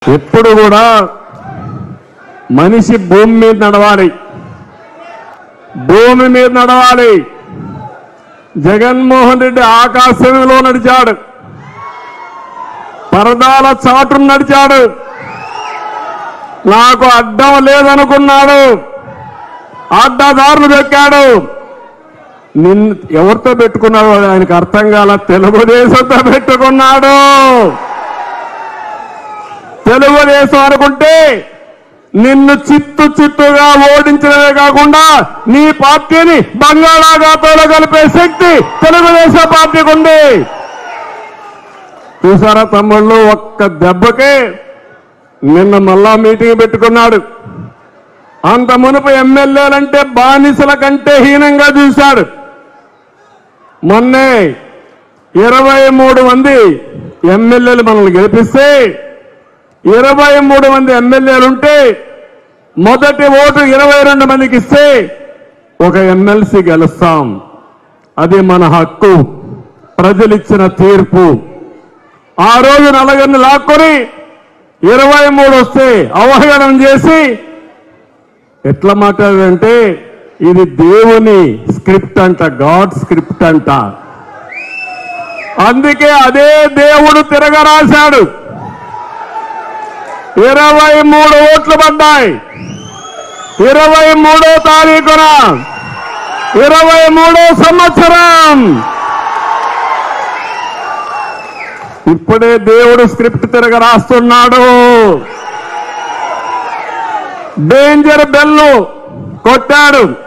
ఎప్పుడు కూడా మనిషి భూమి మీద నడవాలి భూమి మీద నడవాలి జగన్మోహన్ రెడ్డి ఆకాశంలో నడిచాడు పరదాల చాటు నడిచాడు నాకు అడ్డం లేదనుకున్నాడు అడ్డదారులు దొక్కాడు నిన్ను ఎవరితో పెట్టుకున్నాడు అది ఆయనకు అర్థం కాల తెలుగుదేశంతో పెట్టుకున్నాడు తెలుగుదేశం అనుకుంటే నిన్ను చిత్తు చిత్తుగా ఓడించడమే కాకుండా నీ పార్టీని బంగాళాఖాతంలో కలిపే శక్తి తెలుగుదేశం పార్టీకి ఉంది చూసారా తమ్ముళ్ళు ఒక్క దెబ్బకే నిన్న మళ్ళా మీటింగ్ పెట్టుకున్నాడు అంత మునుపు ఎమ్మెల్యేలంటే బానిసల కంటే హీనంగా చూశాడు మొన్నే ఇరవై మూడు మంది ఎమ్మెల్యేలు మనల్ని గెలిపిస్తే ఇరవై మూడు మంది ఎమ్మెల్యేలుంటే మొదటి ఓటు ఇరవై రెండు మందికి ఇస్తే ఒక ఎమ్మెల్సీ గెలుస్తాం అది మన హక్కు ప్రజలిచ్చిన తీర్పు ఆ రోజు నలుగురిని లాక్కొని ఇరవై మూడు వస్తే అవహేళన చేసి ఎట్లా మాట్లాడారంటే ఇది దేవుని స్క్రిప్ట్ అంట గాడ్ స్క్రిప్ట్ అంట అందుకే అదే దేవుడు తిరగరాశాడు ఇరవై మూడు ఓట్లు పడ్డాయి ఇరవై మూడో తారీఖున ఇరవై మూడో సంవత్సరం ఇప్పుడే దేవుడు స్క్రిప్ట్ తిరగ రాస్తున్నాడు డేంజర్ బెల్లు కొట్టాడు